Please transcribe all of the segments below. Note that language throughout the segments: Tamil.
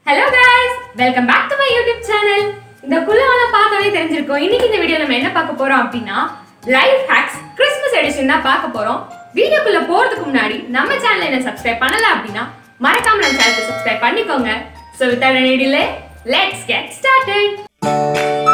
Hello guys welcome back to my YouTube channel இந்த குள்ளவன பார்க்கவே தெரிஞ்சிருக்கும் இன்னைக்கு இந்த வீடியோ நம்ம என்ன பார்க்க போறோம் அப்படின்னா லைஃப் ஹேக்ஸ் கிறிஸ்மஸ் எடிஷன் தான் பார்க்க போறோம் வீடியோக்குள்ள போறதுக்கு முன்னாடி நம்ம சேனலை என்ன சப்ஸ்கிரைப் பண்ணல அப்படின்னா மறக்காம நம்ம சேனலை சப்ஸ்கிரைப் பண்ணிக்கோங்க so with any delay let's get started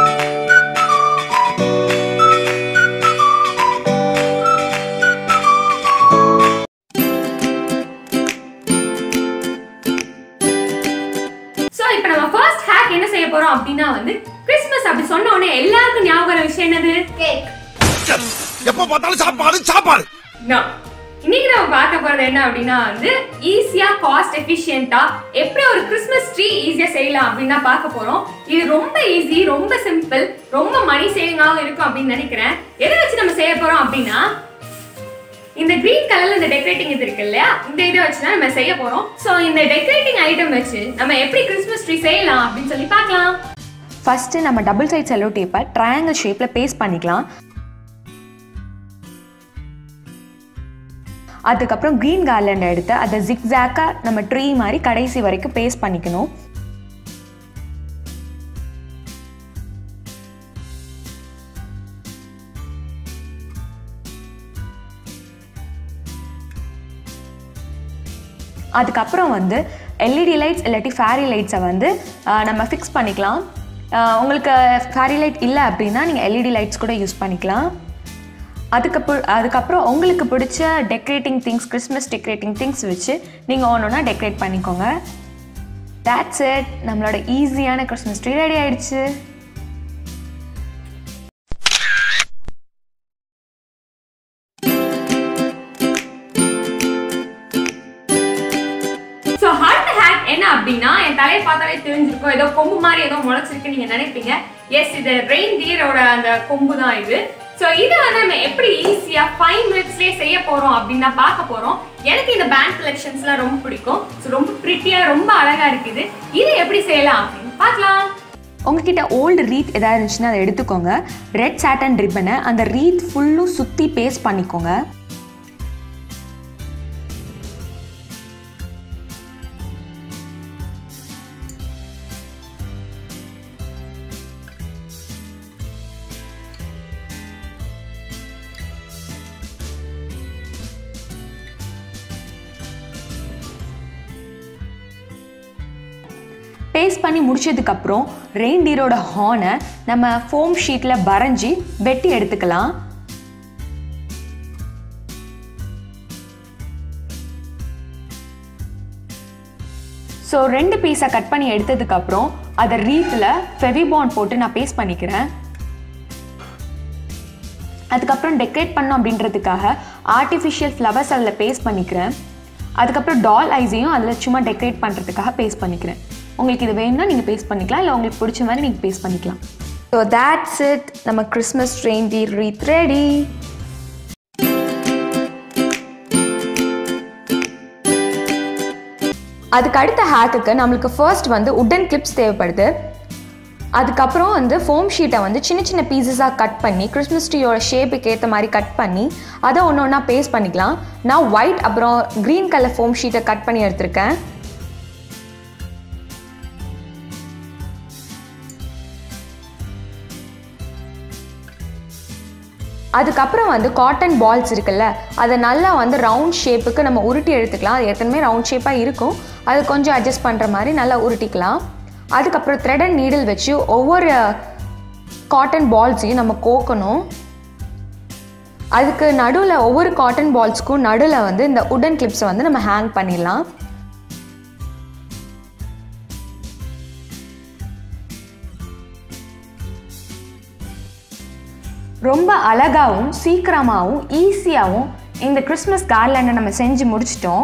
so இப்போ நம்ம ஃபர்ஸ்ட் ஹேக் என்ன செய்ய போறோம் அப்படின்னா வந்து கிறிஸ்மஸ் அப்படி சொன்ன உடனே எல்லாருக்கும் ஞாபகம் வர விஷயம் என்னது கேக் எப்ப பார்த்தாலும் சாப்பாடு சாப்பாடு No. இன்னைக்கு நம்ம பார்க்க போறது என்ன அப்படின்னா வந்து ஈஸியா காஸ்ட் எஃபிஷியன்ட்டா எப்படி ஒரு கிறிஸ்மஸ் ட்ரீ ஈஸியா செய்யலாம் அப்படின்னு தான் பார்க்க போறோம் இது ரொம்ப ஈஸி ரொம்ப சிம்பிள் ரொம்ப மணி சேவிங்காகவும் இருக்கும் அப்படின்னு நினைக்கிறேன் எதை வச்சு நம்ம செய்ய போறோம் அப்படின்னா இந்த கிரீன் கலர்ல இந்த டெக்கரேட்டிங் இது இருக்கு இல்லையா இந்த இதை வச்சு தான் நம்ம செய்ய போறோம் சோ இந்த டெக்கரேட்டிங் ஐட்டம் வச்சு நம்ம எப்படி கிறிஸ்மஸ் ட்ரீ செய்யலாம் அப்படின்னு சொல்லி பார்க்கலாம் ஃபஸ்ட்டு நம்ம டபுள் சைட் செல்லோ டேப்பை ட்ரையாங்கிள் ஷேப்பில் பேஸ்ட் பண்ணிக்கலாம் அதுக்கப்புறம் க்ரீன் கார்லண்ட் எடுத்து அதை ஜிக்ஸாக்காக நம்ம ட்ரீ மாதிரி கடைசி வரைக்கும் பேஸ்ட் பண்ணிக்கணும் அதுக்கப்புறம் வந்து எல்இடி லைட்ஸ் இல்லாட்டி ஃபேரி லைட்ஸை வந்து ஆஹ், நம்ம ஃபிக்ஸ் பண்ணிக்கலாம் ஆஹ், உங்களுக்கு ஃபேரி லைட் இல்லை அப்படின்னா நீங்கள் எல்இடி லைட்ஸ் கூட யூஸ் பண்ணிக்கலாம் அதுக்கப்புறம் அதுக்கப்புறம் உங்களுக்கு பிடிச்ச decorating things Christmas decorating things வச்சு நீங்கள் ஒன்று ஒன்றா டெக்கரேட் பண்ணிக்கோங்க தேட்ஸ் இட் நம்மளோட ஈஸியான கிறிஸ்மஸ் ட்ரீ ரெடி ஆயிடுச்சு ஸோ அடுத்த ஹேக் என்ன அப்படின்னா என் தலையை பார்த்தாலே தெரிஞ்சிருக்கும் ஏதோ கொம்பு மாதிரி ஏதோ முளைச்சிருக்கு நீங்க நினைப்பீங்க எஸ் இது ரெயின் டீரோட அந்த கொம்பு தான் இது ஸோ இது வந்து நம்ம எப்படி ஈஸியா ஃபைவ் மினிட்ஸ்லேயே செய்ய போறோம் அப்படின்னு தான் பார்க்க போறோம் எனக்கு இந்த பேண்ட் கலெக்ஷன்ஸ்லாம் ரொம்ப பிடிக்கும் ஸோ ரொம்ப ப்ரிட்டியா ரொம்ப அழகா இருக்குது இது எப்படி செய்யலாம் அப்படின்னு பார்க்கலாம் உங்ககிட்ட ஓல்டு ரீத் எதாவது இருந்துச்சுன்னா அதை எடுத்துக்கோங்க ரெட் சாட்டன் ரிப்பனை அந்த ரீத் ஃபுல்லும் சுற்றி பேஸ்ட் பண்ணிக்கோங்க பேஸ்ட் பண்ணி முடிச்சதுக்கப்புறம் ரெயின்டீரோட ஹார்னை நம்ம ஃபோம் ஷீட்டில் வரைஞ்சி வெட்டி எடுத்துக்கலாம் ஸோ ரெண்டு பீஸை கட் பண்ணி எடுத்ததுக்கப்புறம் அதை ரீத்தில் ஃபெவிபாண்ட் போட்டு நான் பேஸ்ட் பண்ணிக்கிறேன் அதுக்கப்புறம் டெக்கரேட் பண்ணோம் அப்படின்றதுக்காக ஆர்டிஃபிஷியல் ஃப்ளவர்ஸ் அதில் பேஸ்ட் பண்ணிக்கிறேன் அதுக்கப்புறம் டால் ஐஸையும் அதில் சும்மா டெக்கரேட் பண்ணுறதுக்காக பேஸ்ட் பண்ணிக்கிறேன் உங்களுக்கு இது வேணும்னா நீங்கள் பேஸ்ட் பண்ணிக்கலாம் இல்லை உங்களுக்கு பிடிச்ச மாதிரி நீங்கள் பேஸ்ட் பண்ணிக்கலாம் ஸோ தேட்ஸ் இட் நம்ம கிறிஸ்மஸ் ட்ரெயின் டி ரீத் ரெடி அதுக்கு அடுத்த ஹேக்குக்கு நம்மளுக்கு ஃபர்ஸ்ட் வந்து உட்டன் கிளிப்ஸ் தேவைப்படுது அதுக்கப்புறம் வந்து ஃபோம் ஷீட்டை வந்து சின்ன சின்ன பீசஸாக கட் பண்ணி கிறிஸ்மஸ் ட்ரீயோட ஷேப்புக்கு ஏற்ற மாதிரி கட் பண்ணி அதை ஒன்று ஒன்றா பேஸ்ட் பண்ணிக்கலாம் நான் ஒயிட் அப்புறம் க்ரீன் கலர் ஃபோம் ஷீட்டை கட் பண்ணி எடுத்திருக்கேன் அதுக்கப்புறம் வந்து காட்டன் பால்ஸ் இருக்குல்ல அதை நல்லா வந்து ரவுண்ட் ஷேப்புக்கு நம்ம உருட்டி எடுத்துக்கலாம் அது ஏற்கனவே ரவுண்ட் ஷேப்பாக இருக்கும் அது கொஞ்சம் அட்ஜஸ்ட் பண்ணுற மாதிரி நல்லா உருட்டிக்கலாம் அதுக்கப்புறம் த்ரெட் அண்ட் நீடில் வச்சு ஒவ்வொரு காட்டன் பால்ஸையும் நம்ம கோக்கணும் அதுக்கு நடுவில் ஒவ்வொரு காட்டன் பால்ஸ்க்கும் நடுவில் வந்து இந்த உடன் கிளிப்ஸை வந்து நம்ம ஹேங் பண்ணிடலாம் ரொம்ப அழகாகவும் சீக்கிரமாகவும் ஈஸியாகவும் இந்த கிறிஸ்மஸ் கார்லண்டை நம்ம செஞ்சு முடிச்சிட்டோம்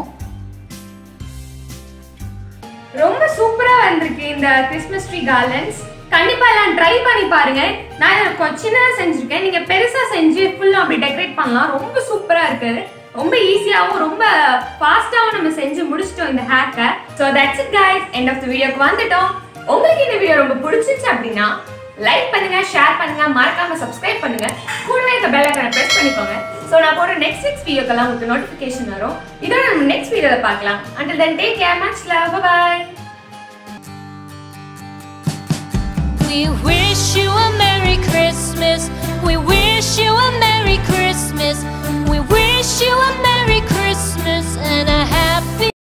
ரொம்ப சூப்பரா வந்திருக்கு இந்த கிறிஸ்மஸ் ட்ரீ கார்லண்ட்ஸ் கண்டிப்பா எல்லாம் ட்ரை பண்ணி பாருங்க நான் இதை கொஞ்சம் சின்னதா செஞ்சிருக்கேன் நீங்க பெருசா செஞ்சு ஃபுல்லா அப்படி டெக்கரேட் பண்ணலாம் ரொம்ப சூப்பரா இருக்கு ரொம்ப ஈஸியாவும் ரொம்ப ஃபாஸ்டாவும் நம்ம செஞ்சு முடிச்சிட்டோம் இந்த ஹேக்கை so that's it guys end of the வீடியோக்கு வந்துட்டோம் உங்களுக்கு இந்த வீடியோ ரொம்ப பிடிச்சிச்சு அப்படின்னா லைக் பண்ணுங்க ஷேர் பண்ணுங்க மறக்காம சப்ஸ்கிரைப் பண்ணுங்க கூடவே இந்த பெல் ஐக்கனை பிரஸ் பண்ணிக்கோங்க ஸோ நான் போடுற நெக்ஸ்ட் நெக்ஸ்ட் வீடியோக்கெல்லாம் உங்களுக்கு நோட்டிஃபிகேஷன் வரும் இதோட நம்ம நெக்ஸ்ட் வீடியோவில் பார்க்கலாம் until then take care much love bye bye We wish you a Merry Christmas. We wish you a Merry Christmas. We wish you a Merry